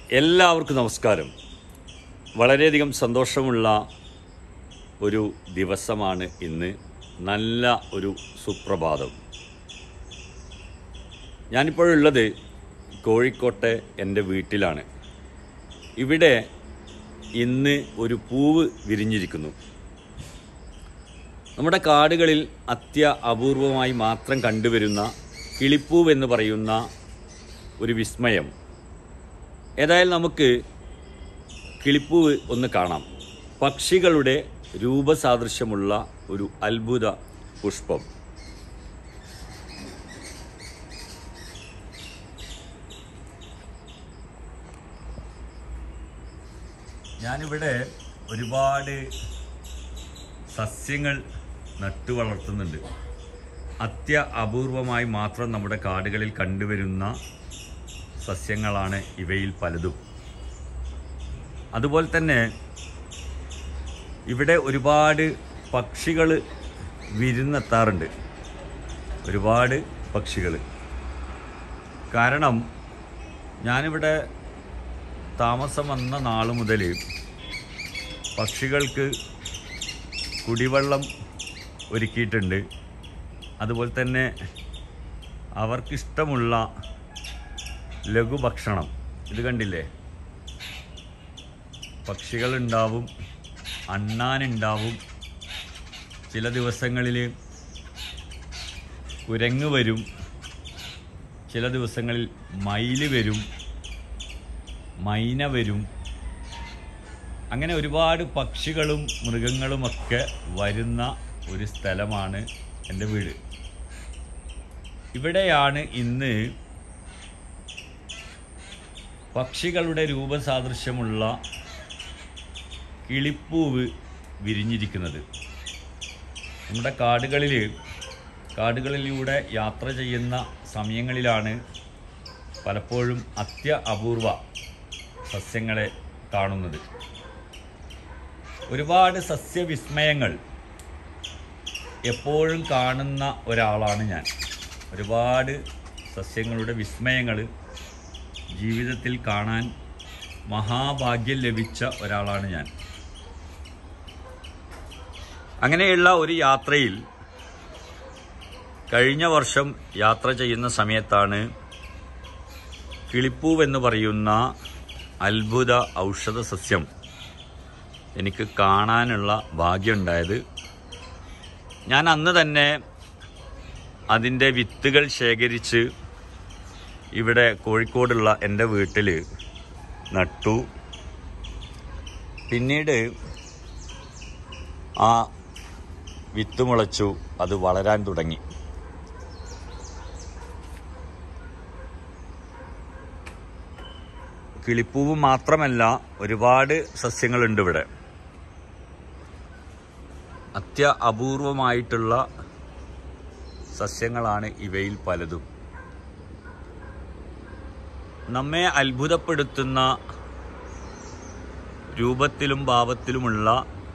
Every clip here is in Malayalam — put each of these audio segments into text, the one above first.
എല്ലാവർക്കും നമസ്കാരം വളരെയധികം സന്തോഷമുള്ള ഒരു ദിവസമാണ് ഇന്ന് നല്ല ഒരു സുപ്രഭാതം ഞാനിപ്പോഴുള്ളത് കോഴിക്കോട്ടെ എൻ്റെ വീട്ടിലാണ് ഇവിടെ ഇന്ന് ഒരു പൂവ് വിരിഞ്ഞിരിക്കുന്നു നമ്മുടെ കാടുകളിൽ അത്യ അപൂർവമായി മാത്രം കണ്ടുവരുന്ന കിളിപ്പൂവ് എന്ന് പറയുന്ന ഒരു വിസ്മയം ഏതായാലും നമുക്ക് കിളിപ്പൂവ് ഒന്ന് കാണാം പക്ഷികളുടെ രൂപസാദൃശ്യമുള്ള ഒരു അത്ഭുത പുഷ്പം ഞാനിവിടെ ഒരുപാട് സസ്യങ്ങൾ നട്ടു വളർത്തുന്നുണ്ട് അത്യ അപൂർവമായി മാത്രം നമ്മുടെ കാടുകളിൽ കണ്ടുവരുന്ന സസ്യങ്ങളാണ് ഇവയിൽ പലതും അതുപോലെ തന്നെ ഇവിടെ ഒരുപാട് പക്ഷികൾ വിരുന്നെത്താറുണ്ട് ഒരുപാട് പക്ഷികൾ കാരണം ഞാനിവിടെ താമസം വന്ന നാൾ മുതൽ പക്ഷികൾക്ക് കുടിവെള്ളം ഒരുക്കിയിട്ടുണ്ട് അതുപോലെ തന്നെ അവർക്കിഷ്ടമുള്ള ലഘുഭക്ഷണം ഇത് കണ്ടില്ലേ പക്ഷികളുണ്ടാവും അണ്ണാനുണ്ടാവും ചില ദിവസങ്ങളിൽ കുരങ്ങ് വരും ചില ദിവസങ്ങളിൽ മയില് വരും മൈന വരും അങ്ങനെ ഒരുപാട് പക്ഷികളും മൃഗങ്ങളുമൊക്കെ വരുന്ന ഒരു സ്ഥലമാണ് എൻ്റെ വീട് ഇവിടെയാണ് ഇന്ന് പക്ഷികളുടെ രൂപസാദൃശ്യമുള്ള കിളിപ്പൂവ് വിരിഞ്ഞിരിക്കുന്നത് നമ്മുടെ കാടുകളിൽ കാടുകളിലൂടെ യാത്ര ചെയ്യുന്ന സമയങ്ങളിലാണ് പലപ്പോഴും അത്യ അപൂർവ സസ്യങ്ങളെ കാണുന്നത് ഒരുപാട് സസ്യവിസ്മയങ്ങൾ എപ്പോഴും കാണുന്ന ഒരാളാണ് ഞാൻ ഒരുപാട് സസ്യങ്ങളുടെ വിസ്മയങ്ങൾ ജീവിതത്തിൽ കാണാൻ മഹാഭാഗ്യം ലഭിച്ച ഒരാളാണ് ഞാൻ അങ്ങനെയുള്ള ഒരു യാത്രയിൽ കഴിഞ്ഞ വർഷം യാത്ര ചെയ്യുന്ന സമയത്താണ് കിളിപ്പൂവ് എന്ന് പറയുന്ന അത്ഭുത ഔഷധ സസ്യം എനിക്ക് കാണാനുള്ള ഭാഗ്യമുണ്ടായത് ഞാൻ അന്ന് തന്നെ അതിൻ്റെ വിത്തുകൾ ശേഖരിച്ച് ഇവിടെ കോഴിക്കോടുള്ള എൻ്റെ വീട്ടിൽ നട്ടു പിന്നീട് ആ വിത്ത് മുളച്ചു അത് വളരാൻ തുടങ്ങി കിളിപ്പൂവ് മാത്രമല്ല ഒരുപാട് സസ്യങ്ങളുണ്ട് ഇവിടെ അത്യ അപൂർവമായിട്ടുള്ള സസ്യങ്ങളാണ് ഇവയിൽ പലതും നമ്മെ അത്ഭുതപ്പെടുത്തുന്ന രൂപത്തിലും ഭാവത്തിലുമുള്ള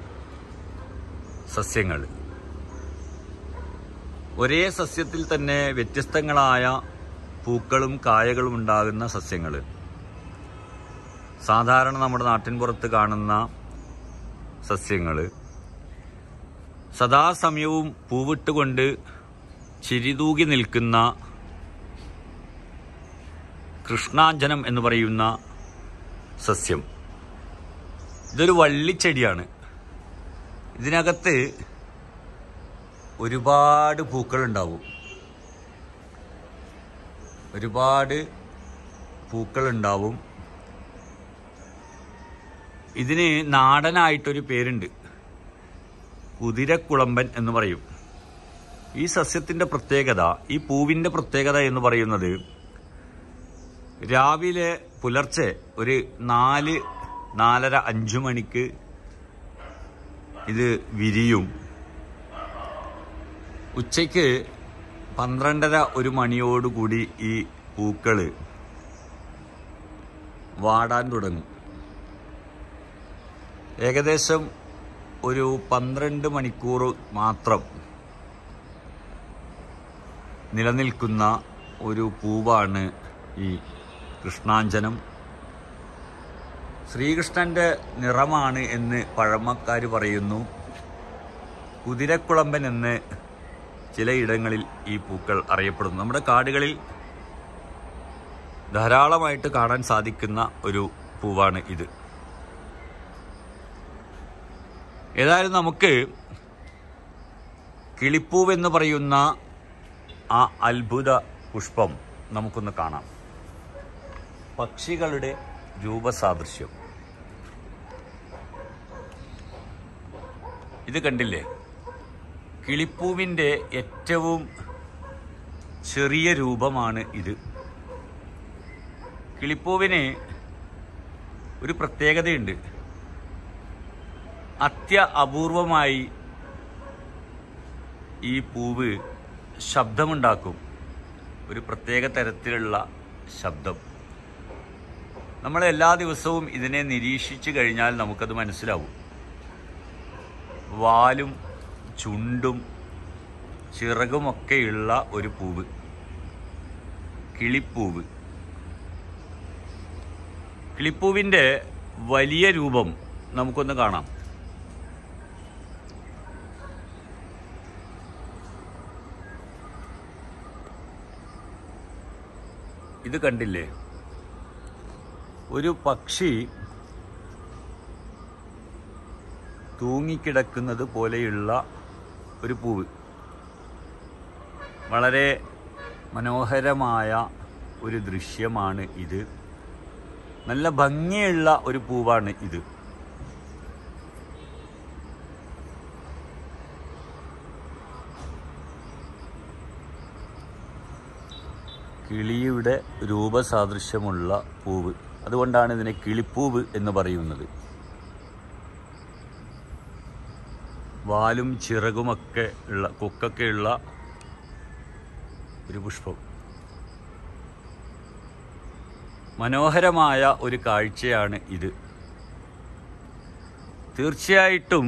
സസ്യങ്ങൾ ഒരേ സസ്യത്തിൽ തന്നെ വ്യത്യസ്തങ്ങളായ പൂക്കളും കായകളും ഉണ്ടാകുന്ന സസ്യങ്ങൾ സാധാരണ നമ്മുടെ നാട്ടിൻപുറത്ത് കാണുന്ന സസ്യങ്ങൾ സദാസമയവും പൂവിട്ടുകൊണ്ട് ചിരിതൂകി നിൽക്കുന്ന കൃഷ്ണാഞ്ജനം എന്ന് പറയുന്ന സസ്യം ഇതൊരു വള്ളിച്ചെടിയാണ് ഇതിനകത്ത് ഒരുപാട് പൂക്കളുണ്ടാവും ഒരുപാട് പൂക്കളുണ്ടാവും ഇതിന് നാടനായിട്ടൊരു പേരുണ്ട് കുതിരക്കുളമ്പൻ എന്ന് പറയും ഈ സസ്യത്തിൻ്റെ പ്രത്യേകത ഈ പൂവിൻ്റെ പ്രത്യേകത എന്ന് പറയുന്നത് രാവിലെ പുലർച്ചെ ഒരു നാല് നാലര അഞ്ചു മണിക്ക് ഇത് വിരിയും ഉച്ചയ്ക്ക് പന്ത്രണ്ടര ഒരു മണിയോടുകൂടി ഈ പൂക്കൾ വാടാൻ തുടങ്ങും ഏകദേശം ഒരു പന്ത്രണ്ട് മണിക്കൂർ മാത്രം നിലനിൽക്കുന്ന ഒരു പൂവാണ് ഈ കൃഷ്ണാഞ്ജനം ശ്രീകൃഷ്ണന്റെ നിറമാണ് എന്ന് പഴമക്കാർ പറയുന്നു കുതിരക്കുളമ്പൻ എന്ന് ചിലയിടങ്ങളിൽ ഈ പൂക്കൾ അറിയപ്പെടുന്നു നമ്മുടെ കാടുകളിൽ ധാരാളമായിട്ട് കാണാൻ സാധിക്കുന്ന ഒരു പൂവാണ് ഇത് ഏതായാലും നമുക്ക് കിളിപ്പൂവെന്ന് പറയുന്ന ആ അത്ഭുത പുഷ്പം നമുക്കൊന്ന് കാണാം പക്ഷികളുടെ രൂപസാദൃശ്യം ഇത് കണ്ടില്ലേ കിളിപ്പൂവിൻ്റെ ഏറ്റവും ചെറിയ രൂപമാണ് ഇത് കിളിപ്പൂവിന് ഒരു പ്രത്യേകതയുണ്ട് അത്യ അപൂർവമായി ഈ പൂവ് ശബ്ദമുണ്ടാക്കും ഒരു പ്രത്യേക തരത്തിലുള്ള ശബ്ദം നമ്മൾ എല്ലാ ദിവസവും ഇതിനെ നിരീക്ഷിച്ചു കഴിഞ്ഞാൽ നമുക്കത് മനസ്സിലാവും വാലും ചുണ്ടും ചിറകുമൊക്കെയുള്ള ഒരു പൂവ് കിളിപ്പൂവ് കിളിപ്പൂവിൻ്റെ വലിയ രൂപം നമുക്കൊന്ന് കാണാം ഇത് കണ്ടില്ലേ ഒരു പക്ഷി തൂങ്ങിക്കിടക്കുന്നത് പോലെയുള്ള ഒരു പൂവ് വളരെ മനോഹരമായ ഒരു ദൃശ്യമാണ് ഇത് നല്ല ഭംഗിയുള്ള ഒരു പൂവാണ് ഇത് കിളിയുടെ രൂപസാദൃശ്യമുള്ള പൂവ് അതുകൊണ്ടാണ് ഇതിനെ കിളിപ്പൂവ് എന്ന് പറയുന്നത് വാലും ചിറകുമൊക്കെ ഉള്ള കൊക്കൊക്കെയുള്ള ഒരു പുഷ്പം മനോഹരമായ ഒരു കാഴ്ചയാണ് ഇത് തീർച്ചയായിട്ടും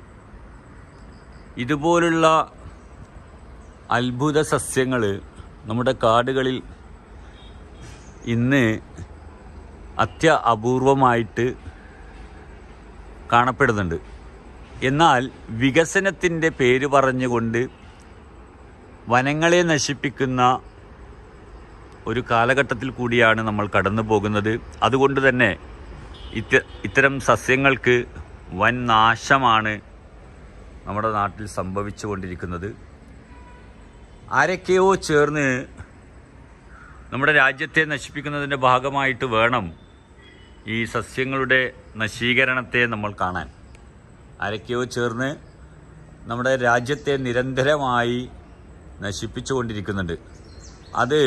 ഇതുപോലുള്ള അത്ഭുത സസ്യങ്ങൾ നമ്മുടെ കാടുകളിൽ ഇന്ന് അത്യ അപൂർവമായിട്ട് കാണപ്പെടുന്നുണ്ട് എന്നാൽ വികസനത്തിൻ്റെ പേര് പറഞ്ഞുകൊണ്ട് വനങ്ങളെ നശിപ്പിക്കുന്ന ഒരു കാലഘട്ടത്തിൽ കൂടിയാണ് നമ്മൾ കടന്നു പോകുന്നത് അതുകൊണ്ട് തന്നെ ഇത്ത ഇത്തരം സസ്യങ്ങൾക്ക് വൻ നാശമാണ് നമ്മുടെ നാട്ടിൽ സംഭവിച്ചുകൊണ്ടിരിക്കുന്നത് ആരൊക്കെയോ ചേർന്ന് നമ്മുടെ രാജ്യത്തെ നശിപ്പിക്കുന്നതിൻ്റെ ഭാഗമായിട്ട് വേണം ഈ സസ്യങ്ങളുടെ നശീകരണത്തെ നമ്മൾ കാണാൻ ആരൊക്കെയോ ചേർന്ന് നമ്മുടെ രാജ്യത്തെ നിരന്തരമായി നശിപ്പിച്ചുകൊണ്ടിരിക്കുന്നുണ്ട് അത്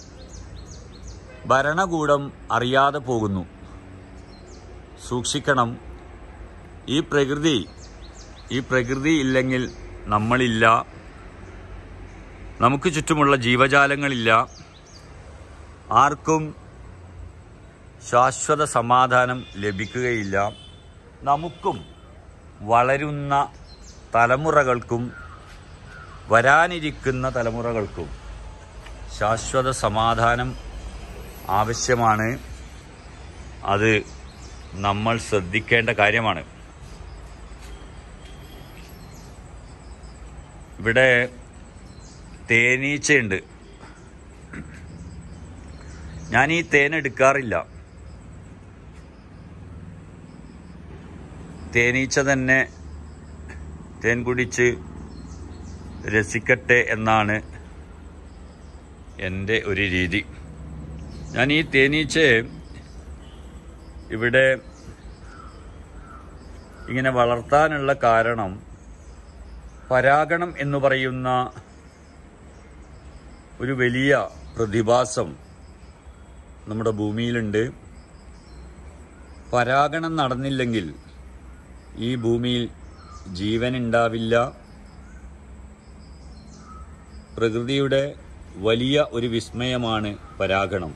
ഭരണകൂടം അറിയാതെ പോകുന്നു സൂക്ഷിക്കണം ഈ പ്രകൃതി ഈ പ്രകൃതി ഇല്ലെങ്കിൽ നമ്മളില്ല നമുക്ക് ചുറ്റുമുള്ള ജീവജാലങ്ങളില്ല ആർക്കും ശാശ്വത സമാധാനം ലഭിക്കുകയില്ല നമുക്കും വളരുന്ന തലമുറകൾക്കും വരാനിരിക്കുന്ന തലമുറകൾക്കും ശാശ്വത സമാധാനം ആവശ്യമാണ് അത് നമ്മൾ ശ്രദ്ധിക്കേണ്ട കാര്യമാണ് ഇവിടെ തേനീച്ചയുണ്ട് ഞാൻ ഈ തേൻ എടുക്കാറില്ല തേനീച്ച തന്നെ തേൻ കുടിച്ച് രസിക്കട്ടെ എന്നാണ് എൻ്റെ ഒരു രീതി ഞാൻ ഈ തേനീച്ചയെ ഇവിടെ ഇങ്ങനെ വളർത്താനുള്ള കാരണം പരാഗണം എന്ന് പറയുന്ന ഒരു വലിയ പ്രതിഭാസം നമ്മുടെ ഭൂമിയിലുണ്ട് പരാഗണം നടന്നില്ലെങ്കിൽ ഈ ഭൂമിയിൽ ജീവൻ ഉണ്ടാവില്ല പ്രകൃതിയുടെ വലിയ ഒരു വിസ്മയമാണ് പരാഗണം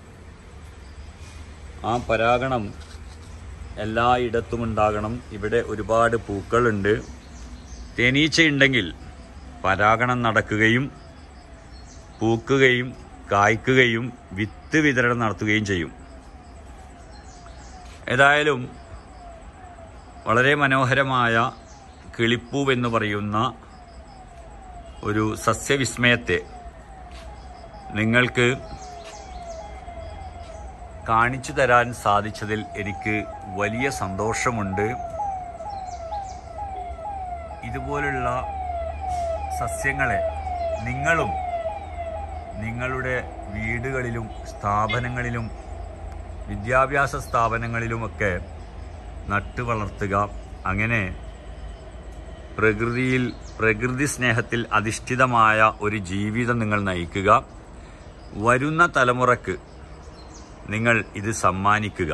ആ പരാഗണം എല്ലായിടത്തും ഉണ്ടാകണം ഇവിടെ ഒരുപാട് പൂക്കളുണ്ട് തേനീച്ചയുണ്ടെങ്കിൽ പരാഗണം നടക്കുകയും പൂക്കുകയും കായ്ക്കുകയും വിത്ത് വിതരണം നടത്തുകയും ചെയ്യും ഏതായാലും വളരെ മനോഹരമായ കിളിപ്പൂവ് എന്ന് പറയുന്ന ഒരു സസ്യവിസ്മയത്തെ നിങ്ങൾക്ക് കാണിച്ചു തരാൻ സാധിച്ചതിൽ എനിക്ക് വലിയ സന്തോഷമുണ്ട് ഇതുപോലുള്ള സസ്യങ്ങളെ നിങ്ങളും നിങ്ങളുടെ വീടുകളിലും സ്ഥാപനങ്ങളിലും വിദ്യാഭ്യാസ സ്ഥാപനങ്ങളിലുമൊക്കെ നട്ടു വളർത്തുക അങ്ങനെ പ്രകൃതിയിൽ പ്രകൃതി സ്നേഹത്തിൽ അധിഷ്ഠിതമായ ഒരു ജീവിതം നിങ്ങൾ നയിക്കുക വരുന്ന തലമുറക്ക് നിങ്ങൾ ഇത് സമ്മാനിക്കുക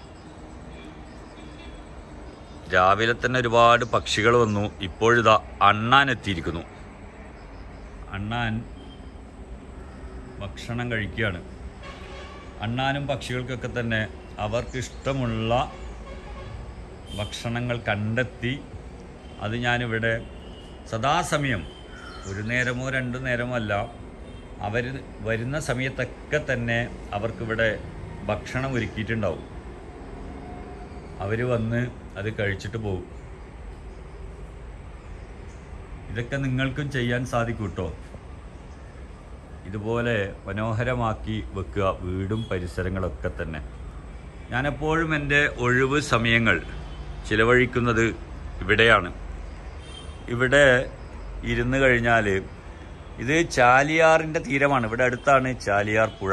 രാവിലെ തന്നെ ഒരുപാട് പക്ഷികൾ വന്നു ഇപ്പോഴിതാ അണ്ണാൻ എത്തിയിരിക്കുന്നു അണ്ണാൻ ഭക്ഷണം കഴിക്കുകയാണ് അണ്ണാനും പക്ഷികൾക്കൊക്കെ തന്നെ അവർക്ക് ഇഷ്ടമുള്ള ഭക്ഷണങ്ങൾ കണ്ടെത്തി അത് ഞാനിവിടെ സദാസമയം ഒരു നേരമോ രണ്ടു നേരമോ അല്ല അവർ വരുന്ന സമയത്തൊക്കെ തന്നെ അവർക്കിവിടെ ഭക്ഷണം ഒരുക്കിയിട്ടുണ്ടാവും അവർ വന്ന് അത് കഴിച്ചിട്ട് പോകും ഇതൊക്കെ നിങ്ങൾക്കും ചെയ്യാൻ സാധിക്കും കേട്ടോ ഇതുപോലെ മനോഹരമാക്കി വെക്കുക വീടും പരിസരങ്ങളൊക്കെ തന്നെ ഞാനെപ്പോഴും എൻ്റെ ഒഴിവ് സമയങ്ങൾ ചിലവഴിക്കുന്നത് ഇവിടെയാണ് ഇവിടെ ഇരുന്ന് കഴിഞ്ഞാൽ ഇത് ചാലിയാറിൻ്റെ തീരമാണ് ഇവിടെ അടുത്താണ് ചാലിയാർ പുഴ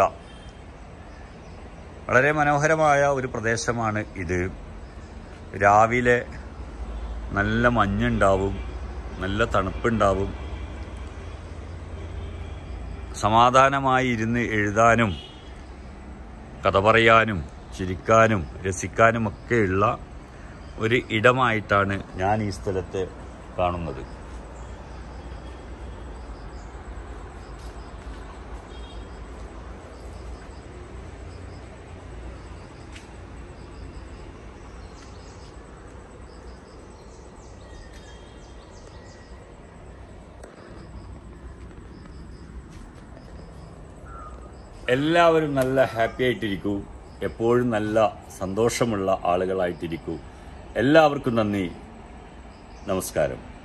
വളരെ മനോഹരമായ ഒരു പ്രദേശമാണ് ഇത് രാവിലെ നല്ല മഞ്ഞുണ്ടാവും നല്ല തണുപ്പുണ്ടാവും സമാധാനമായി ഇരുന്ന് എഴുതാനും കഥ പറയാനും ചിരിക്കാനും രസിക്കാനുമൊക്കെയുള്ള ഒരു ഇടമായിട്ടാണ് ഞാൻ ഈ സ്ഥലത്തെ കാണുന്നത് എല്ലാവരും നല്ല ഹാപ്പി ആയിട്ടിരിക്കൂ എപ്പോഴും നല്ല സന്തോഷമുള്ള ആളുകളായിട്ടിരിക്കൂ എല്ലാവർക്കും നന്ദി നമസ്കാരം